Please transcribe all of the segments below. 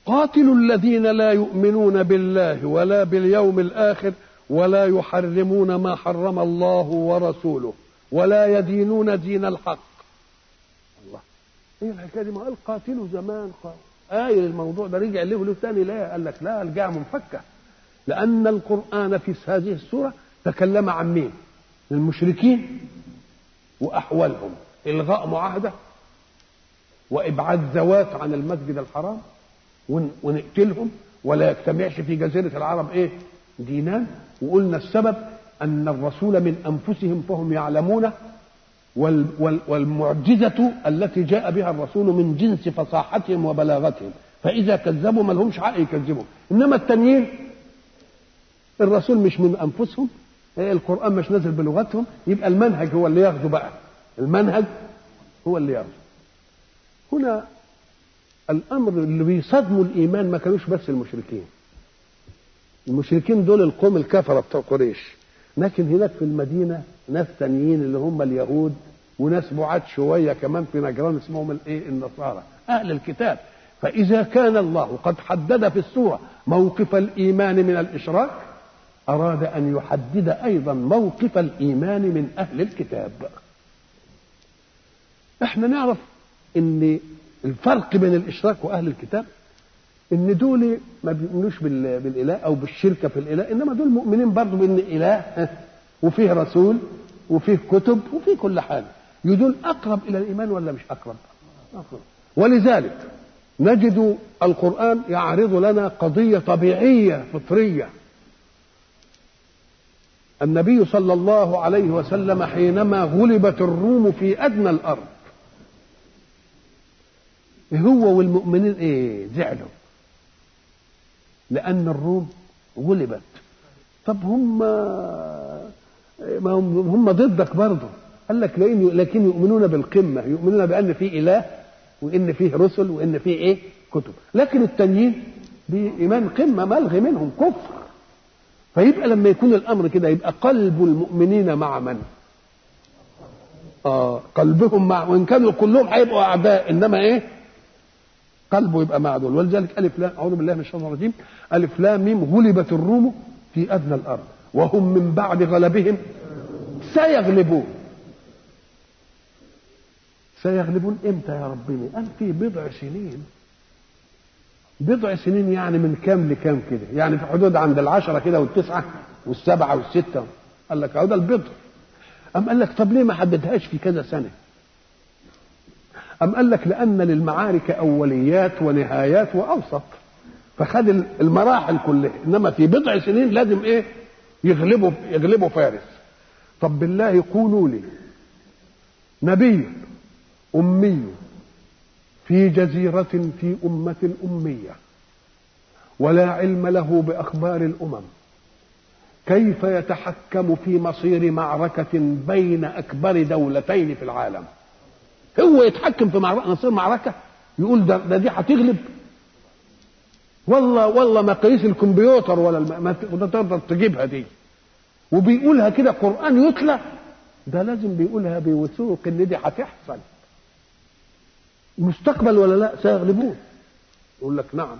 قاتلوا الذين لا يؤمنون بالله ولا باليوم الآخر ولا يحرمون ما حرم الله ورسوله ولا يدينون دين الحق الله ايه الحكايه دي ما قال قاتلوا زمان قال قايل الموضوع ده رجع له له تاني لا قال لك لا الجاع منفكه لان القران في هذه السوره تكلم عن مين المشركين واحوالهم الغاء معاهده وابعاد ذوات عن المسجد الحرام ونقتلهم ولا يجتمعش في جزيره العرب ايه دينان وقلنا السبب ان الرسول من انفسهم فهم يعلمون والمعجزة التي جاء بها الرسول من جنس فصاحتهم وبلاغتهم فإذا كذبوا ما لهمش حق يكذبوا إنما التانيين الرسول مش من أنفسهم القرآن مش نازل بلغتهم يبقى المنهج هو اللي ياخده بقى المنهج هو اللي ياخده هنا الأمر اللي بيصدموا الإيمان ما كانوش بس المشركين المشركين دول القوم الكفرة بتوع قريش لكن هناك في المدينة ناس تانيين اللي هم اليهود وناس بعاد شوية كمان في نجران اسمهم الايه النصارى أهل الكتاب فإذا كان الله قد حدد في السورة موقف الإيمان من الإشراك أراد أن يحدد أيضا موقف الإيمان من أهل الكتاب احنا نعرف ان الفرق بين الإشراك وأهل الكتاب ان دول ما بيؤمنوش بالاله او بالشركه في الاله انما دول مؤمنين برضه بان اله وفيه رسول وفيه كتب وفيه كل حاجه يدول اقرب الى الايمان ولا مش اقرب؟ اقرب ولذلك نجد القران يعرض لنا قضيه طبيعيه فطريه النبي صلى الله عليه وسلم حينما غلبت الروم في ادنى الارض هو والمؤمنين ايه زعلوا لأن الروم غلبت طب هم ما هم, هم ضدك برضه قال لك لأن لكن يؤمنون بالقمة يؤمنون بأن في إله وإن فيه رسل وإن فيه إيه كتب لكن التانيين بإيمان قمة ملغي منهم كفر فيبقى لما يكون الأمر كده يبقى قلب المؤمنين مع من؟ آه قلبهم مع وإن كانوا كلهم هيبقوا أعداء إنما إيه؟ قلبه يبقى مع دول ولذلك الف لام اعوذ بالله من الشيطان الرجيم الف لام ميم غلبت الروم في ادنى الارض وهم من بعد غلبهم سيغلبون سيغلبون امتى يا ربنا قال في بضع سنين بضع سنين يعني من كام لكام كده يعني في حدود عند العشرة كده والتسعة والسبعة والستة قال لك ده البضع أم قال لك طب ليه ما حددهاش في كذا سنة أم قال لك لأن للمعارك أوليات ونهايات وأوسط فخد المراحل كلها إنما في بضع سنين لازم إيه يغلبوا يغلبوا فارس طب بالله قولوا لي نبي أمي في جزيرة في أمة أمية ولا علم له بأخبار الأمم كيف يتحكم في مصير معركة بين أكبر دولتين في العالم هو يتحكم في معركة مصير معركة يقول ده, ده دي هتغلب والله والله مقاييس الكمبيوتر ولا الم... ما تقدر تجيبها دي وبيقولها كده قرآن يتلى ده لازم بيقولها بوثوق ان دي هتحصل مستقبل ولا لا سيغلبون يقول لك نعم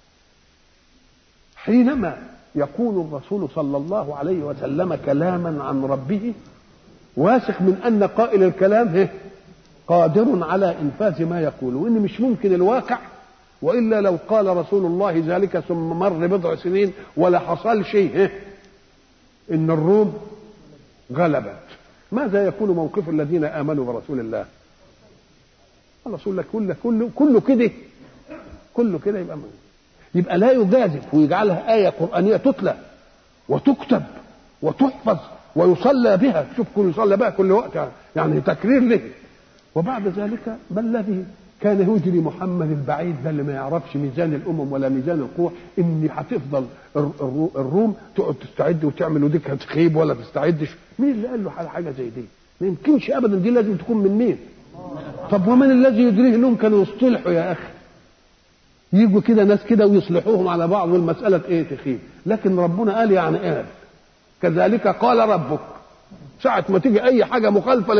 حينما يقول الرسول صلى الله عليه وسلم كلاما عن ربه واثق من ان قائل الكلام قادر على انفاذ ما يقول وان مش ممكن الواقع والا لو قال رسول الله ذلك ثم مر بضع سنين ولا حصل شيء ان الروم غلبت ماذا يكون موقف الذين امنوا برسول الله الرسول لك كله كله كله كده كله كده يبقى يبقى لا يجازف ويجعلها آية قرآنية تتلى وتكتب وتحفظ ويصلى بها شوف كل يصلى بها كل وقت يعني تكرير له وبعد ذلك ما الذي كان يجري محمد البعيد ده اللي ما يعرفش ميزان الامم ولا ميزان القوى ان هتفضل الروم تقعد تستعد وتعمل وديك هتخيب ولا تستعدش مين اللي قال له على حاجه زي دي ما يمكنش ابدا دي لازم تكون من مين طب ومن الذي يدريه انهم كانوا يصطلحوا يا اخي يجوا كده ناس كده ويصلحوهم على بعض والمسألة ايه تخيب لكن ربنا قال يعني قال كذلك قال ربك ساعة ما تيجي أي حاجة مخالفة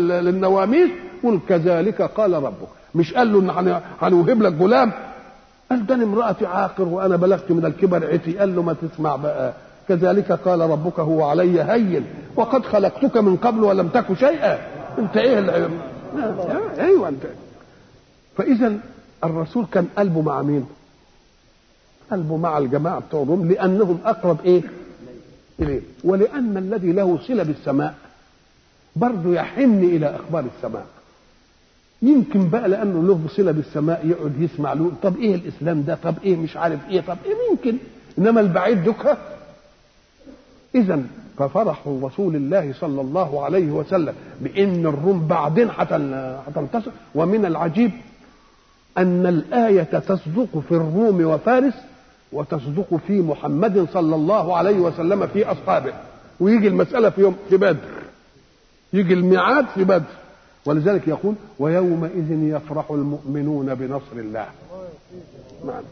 للنواميس قل كذلك قال ربك مش قال له إن هنوهب لك غلام قال ده امرأتي عاقر وأنا بلغت من الكبر عتي قال له ما تسمع بقى كذلك قال ربك هو علي هين وقد خلقتك من قبل ولم تك شيئا انت ايه اللي... ايوه انت فاذا الرسول كان قلبه مع مين قلبه مع الجماعه بتوع الروم لانهم اقرب ايه اليه ولان الذي له صله بالسماء برضه يحن الى اخبار السماء يمكن بقى لانه له صله بالسماء يقعد يسمع له طب ايه الاسلام ده طب ايه مش عارف ايه طب ايه ممكن انما البعيد دكها اذا ففرح رسول الله صلى الله عليه وسلم بان الروم بعدين هتنتصر ومن العجيب ان الايه تصدق في الروم وفارس وتصدق في محمد صلى الله عليه وسلم في اصحابه ويجي المساله في يوم في بدر يجي الميعاد في بدر ولذلك يقول ويومئذ يفرح المؤمنون بنصر الله نعم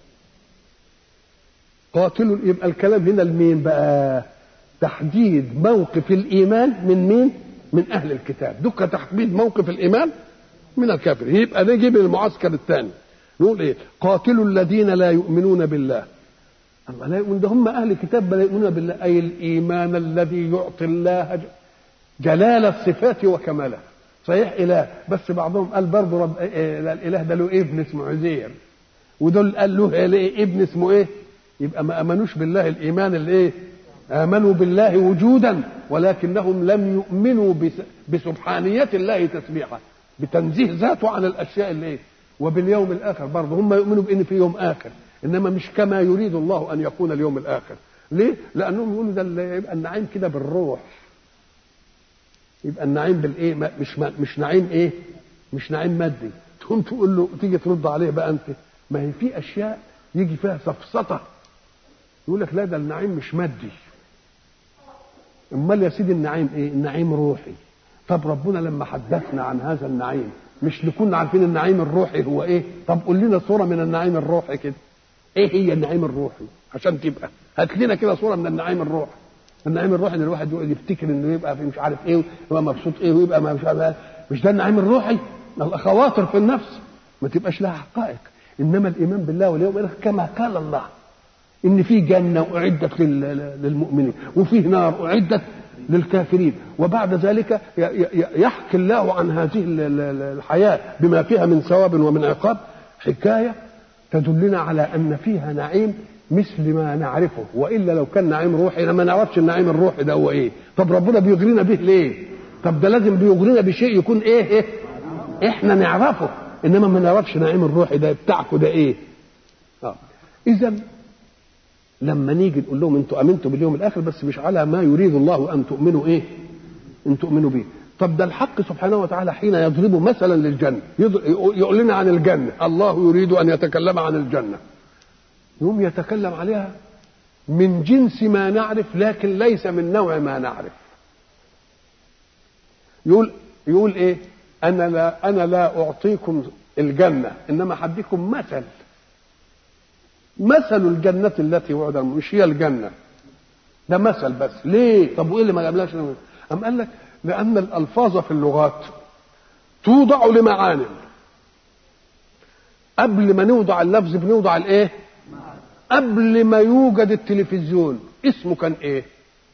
قاتل يبقى الكلام هنا لمين بقى تحديد موقف الايمان من مين من اهل الكتاب دك تحديد موقف الايمان من الكافر يبقى نجي من المعسكر الثاني نقول ايه قاتلوا الذين لا يؤمنون بالله الله لا يؤمن ده هم اهل الكتاب لا يؤمنون بالله اي الايمان الذي يعطي الله جلال الصفات وكمالها صحيح اله بس بعضهم قال برضه رب إيه الاله ده له ابن اسمه عزير ودول قال له إيه ابن اسمه ايه يبقى ما امنوش بالله الايمان الايه امنوا بالله وجودا ولكنهم لم يؤمنوا بسبحانيه الله تسبيحا بتنزيه ذاته عن الاشياء اللي ايه وباليوم الاخر برضه هم يؤمنوا بان في يوم اخر انما مش كما يريد الله ان يكون اليوم الاخر ليه لانهم يقولوا ده يبقى النعيم كده بالروح يبقى النعيم بالايه مش مش نعيم ايه مش نعيم مادي تقوم تقول له تيجي ترد عليه بقى انت ما هي في اشياء يجي فيها سفسطه يقول لك لا ده النعيم مش مادي امال يا سيدي النعيم ايه النعيم روحي طب ربنا لما حدثنا عن هذا النعيم مش نكون عارفين النعيم الروحي هو ايه طب قول لنا صوره من النعيم الروحي كده ايه هي النعيم الروحي عشان تبقى هات لنا كده صوره من النعيم الروحي النعيم الروحي ان الواحد يقعد يفتكر انه يبقى في مش عارف ايه ويبقى مبسوط ايه ويبقى ما مش عارف مش ده النعيم الروحي خواطر في النفس ما تبقاش لها حقائق انما الايمان بالله واليوم الاخر كما قال الله ان في جنه اعدت للمؤمنين وفيه نار اعدت للكافرين وبعد ذلك يحكي الله عن هذه الحياه بما فيها من ثواب ومن عقاب حكايه تدلنا على ان فيها نعيم مثل ما نعرفه والا لو كان نعيم روحي ما نعرفش النعيم الروحي ده هو ايه طب ربنا بيغرينا به ليه طب ده لازم بيغرينا بشيء يكون ايه, إيه؟ احنا نعرفه انما ما نعرفش نعيم الروحي ده بتاعكم ده ايه آه. اذا لما نيجي نقول لهم انتوا امنتوا باليوم الاخر بس مش على ما يريد الله ان تؤمنوا ايه ان تؤمنوا به طب ده الحق سبحانه وتعالى حين يضرب مثلا للجنه يقول لنا عن الجنه الله يريد ان يتكلم عن الجنه يقوم يتكلم عليها من جنس ما نعرف لكن ليس من نوع ما نعرف يقول يقول ايه انا لا انا لا اعطيكم الجنه انما هديكم مثل مثل الجنة التي وعد مش هي الجنة ده مثل بس ليه طب وايه اللي ما جابلهاش أم قال لك لأن الألفاظ في اللغات توضع لمعان قبل ما نوضع اللفظ بنوضع الايه قبل ما يوجد التلفزيون اسمه كان ايه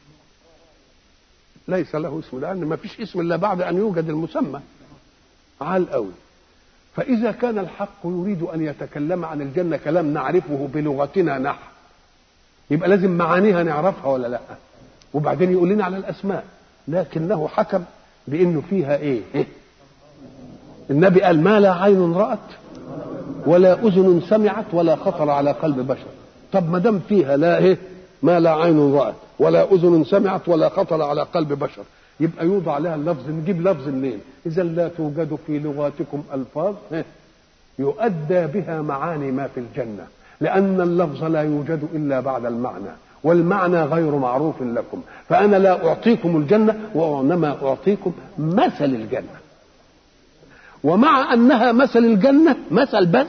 ليس له اسم لأن ما فيش اسم إلا بعد أن يوجد المسمى عال قوي فإذا كان الحق يريد أن يتكلم عن الجنة كلام نعرفه بلغتنا نحن يبقى لازم معانيها نعرفها ولا لا وبعدين يقول لنا على الأسماء لكنه حكم بأنه فيها إيه, إيه؟ النبي قال ما لا عين رأت ولا أذن سمعت ولا خطر على قلب بشر طب ما دام فيها لا إيه ما لا عين رأت ولا أذن سمعت ولا خطر على قلب بشر يبقى يوضع لها اللفظ نجيب لفظ منين اذا لا توجد في لغاتكم الفاظ يؤدى بها معاني ما في الجنه لان اللفظ لا يوجد الا بعد المعنى والمعنى غير معروف لكم فانا لا اعطيكم الجنه وانما اعطيكم مثل الجنه ومع انها مثل الجنه مثل بس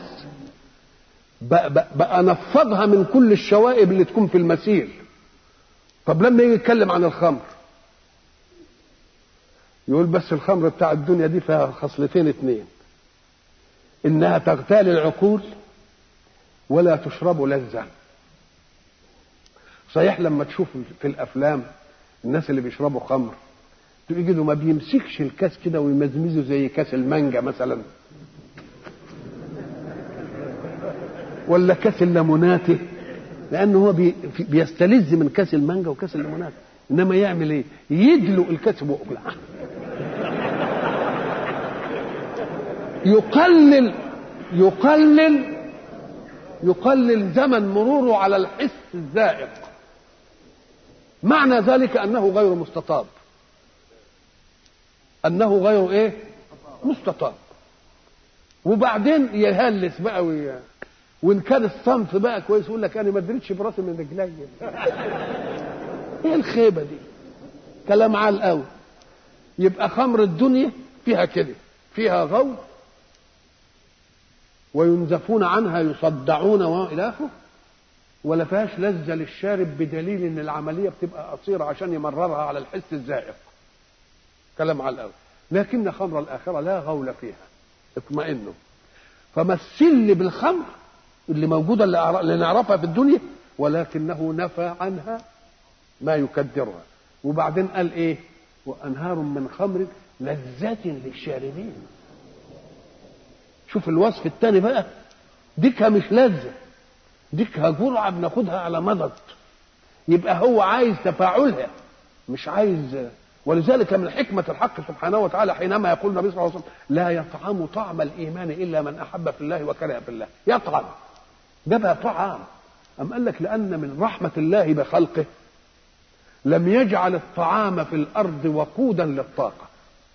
بقى نفضها من كل الشوائب اللي تكون في المسير طب لما يجي يتكلم عن الخمر يقول بس الخمر بتاع الدنيا دي فيها خصلتين اتنين انها تغتال العقول ولا تشرب لذة صحيح لما تشوف في الافلام الناس اللي بيشربوا خمر تجده ما بيمسكش الكاس كده ويمزمزه زي كاس المانجا مثلا ولا كاس الليموناتي لانه هو بي بيستلذ من كاس المانجا وكاس الليموناتي انما يعمل ايه يدلق الكاس بقه يقلل يقلل يقلل زمن مروره على الحس الزائق معنى ذلك انه غير مستطاب انه غير ايه مستطاب وبعدين يهلس بقى وي... وان كان الصنف بقى كويس يقول لك انا ما ادريتش براسي من رجلي ايه الخيبه دي كلام عال قوي يبقى خمر الدنيا فيها كده فيها غول وينزفون عنها يصدعون والى اخره ولا فيهاش لذة للشارب بدليل ان العملية بتبقى قصيرة عشان يمررها على الحس الزائق كلام على الأول لكن خمر الآخرة لا غول فيها اطمئنوا فمثل لي بالخمر اللي موجودة اللي نعرفها في الدنيا ولكنه نفى عنها ما يكدرها وبعدين قال ايه وأنهار من خمر لذة للشاربين شوف الوصف الثاني بقى ديكها مش لذة ديكها جرعة بناخدها على مضض يبقى هو عايز تفاعلها مش عايز ولذلك من حكمة الحق سبحانه وتعالى حينما يقول النبي صلى الله عليه وسلم لا يطعم طعم الإيمان إلا من أحب في الله وكره في الله يطعم جابها طعام أم قال لك لأن من رحمة الله بخلقه لم يجعل الطعام في الأرض وقودا للطاقة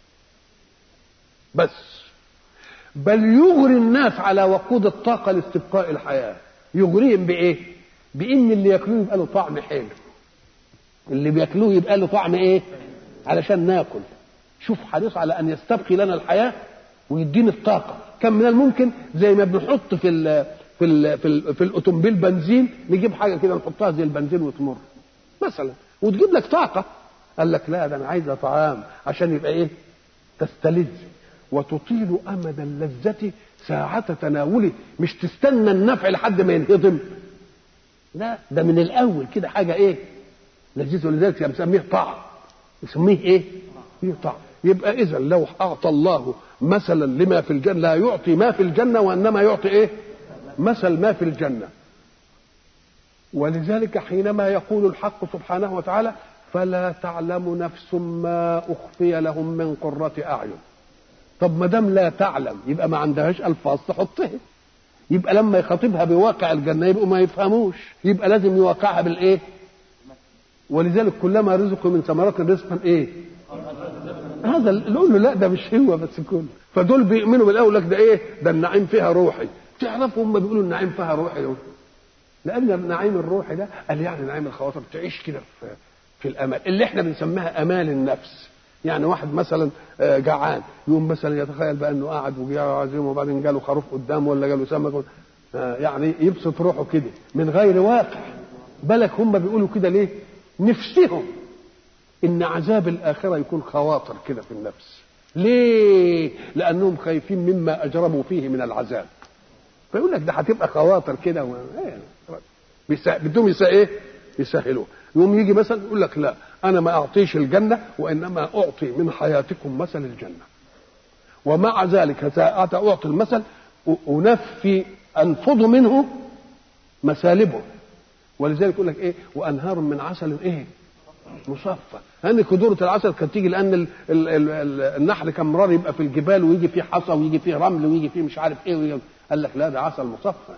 بس بل يغري الناس على وقود الطاقة لاستبقاء الحياة يغريهم بإيه؟ بإن اللي ياكلوه يبقى له طعم حلو اللي بياكلوه يبقى له طعم إيه؟ علشان ناكل شوف حريص على أن يستبقي لنا الحياة ويديني الطاقة كم من الممكن زي ما بنحط في ال في ال في, ال في الاوتومبيل بنزين نجيب حاجه كده نحطها زي البنزين وتمر مثلا وتجيب لك طاقه قال لك لا ده انا عايزه طعام عشان يبقى ايه تستلذ وتطيل امد اللذه ساعة تناوله مش تستنى النفع لحد ما ينهضم لا ده من الاول كده حاجه ايه لذيذ ولذلك بنسميه طعم يسميه ايه؟ فيه طعم يبقى اذا لو اعطى الله مثلا لما في الجنه لا يعطي ما في الجنه وانما يعطي ايه؟ مثل ما في الجنه ولذلك حينما يقول الحق سبحانه وتعالى فلا تعلم نفس ما اخفي لهم من قره اعين طب ما دام لا تعلم يبقى ما عندهاش الفاظ تحطها يبقى لما يخاطبها بواقع الجنه يبقوا ما يفهموش يبقى لازم يواقعها بالايه ولذلك كلما رزقوا من ثمرات رزقا ايه هذا نقول له لا ده مش هو بس كله فدول بيؤمنوا بالاول لك ده ايه ده النعيم فيها روحي تعرفوا هم بيقولوا النعيم فيها روحي دول لان النعيم الروحي ده قال يعني نعيم الخواطر تعيش كده في في الامال اللي احنا بنسميها امال النفس يعني واحد مثلا جعان يقوم مثلا يتخيل بقى انه قاعد وجاء عزيم وبعدين جاله خروف قدامه ولا جاله سمك يعني يبسط روحه كده من غير واقع بالك هم بيقولوا كده ليه نفسهم ان عذاب الاخره يكون خواطر كده في النفس ليه لانهم خايفين مما اجرموا فيه من العذاب فيقول لك ده هتبقى خواطر كده و... بيسا... بدهم يسا ايه يسهلوه يقوم يجي مثلا يقول لك لا انا ما اعطيش الجنه وانما اعطي من حياتكم مثل الجنه ومع ذلك ساعة اعطي المثل انفي انفض منه مسالبه ولذلك يقول لك ايه وانهار من عسل ايه مصفى لان كدورة العسل كانت تيجي لان ال ال ال ال النحل كان مرار يبقى في الجبال ويجي فيه حصى ويجي فيه رمل ويجي فيه مش عارف ايه ويجي قال لك لا ده عسل مصفى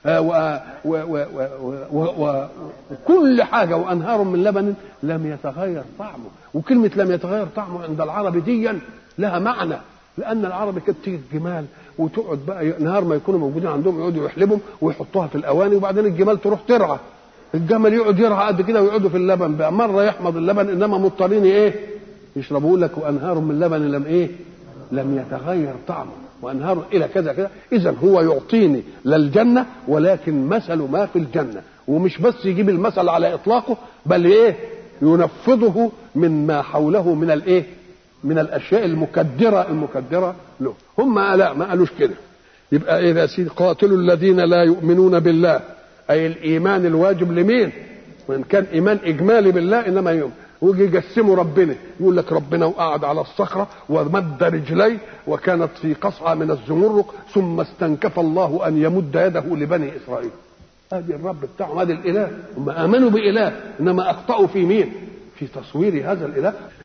وكل حاجة وأنهار من لبن لم يتغير طعمه وكلمة لم يتغير طعمه عند العرب ديا لها معنى لأن العرب كانت تيجي الجمال وتقعد بقى نهار ما يكونوا موجودين عندهم يقعدوا يحلبهم ويحطوها في الأواني وبعدين الجمال تروح ترعى الجمل يقعد يرعى قد كده ويقعدوا في اللبن بقى مرة يحمض اللبن إنما مضطرين إيه يشربوا لك وأنهار من لبن لم إيه لم يتغير طعمه وانهار الى كذا كذا اذا هو يعطيني للجنه ولكن مثل ما في الجنه ومش بس يجيب المثل على اطلاقه بل ايه ينفضه من ما حوله من الايه من الاشياء المكدره المكدره له هم لا ما قالوش كده يبقى ايه يا سيدي قاتلوا الذين لا يؤمنون بالله اي الايمان الواجب لمين وان كان ايمان اجمالي بالله انما يوم ويجي يقسموا ربنا يقول لك ربنا وقعد على الصخرة ومد رجليه وكانت في قصعة من الزمرق ثم استنكف الله أن يمد يده لبني إسرائيل هذه الرب بتاعهم هذا الإله هم آمنوا بإله إنما أخطأوا في مين في تصوير هذا الإله